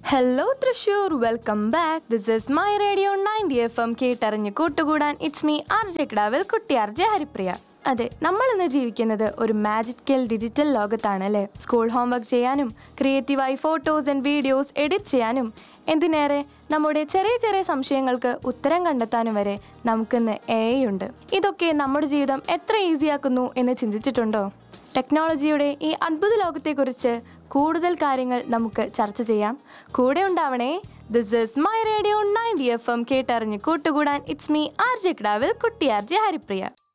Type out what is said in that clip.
hello Thrissur welcome back this is my radio ninety F M കേട്ടറിഞ്ഞ് കൂട്ടുകൂടാൻ it's me R J കിടാവിൽ കുട്ടി R J Haripriya അതെ നമ്മൾ ഇന്ന് ജീവിക്കുന്നത് ഒരു മാജിക്കൽ ഡിജിറ്റൽ ലോകത്താണ് അല്ലേ സ്കൂൾ ഹോംവർക്ക് ചെയ്യാനും ക്രിയേറ്റീവായി ഫോട്ടോസ് ആൻഡ് വീഡിയോസ് എഡിറ്റ് ചെയ്യാനും എന്തിനേറെ നമ്മുടെ ചെറിയ ചെറിയ സംശയങ്ങൾക്ക് ഉത്തരം കണ്ടെത്താനും വരെ നമുക്കിന്ന് എ ഉണ്ട് ഇതൊക്കെ നമ്മുടെ ജീവിതം എത്ര ഈസിയാക്കുന്നു എന്ന് ചിന്തിച്ചിട്ടുണ്ടോ ടെക്നോളജിയുടെ ഈ അത്ഭുത ലോകത്തെക്കുറിച്ച് കൂടുതൽ കാര്യങ്ങൾ നമുക്ക് ചർച്ച ചെയ്യാം കൂടെ ഉണ്ടാവണേ this is my radio ninety F M കേട്ടറിഞ്ഞ് കൂട്ടുകൂടാൻ ഇറ്റ്സ് മീ ആർ ജെ കിടാവിൽ കുട്ടി ആർ ജെ ഹരിപ്രിയ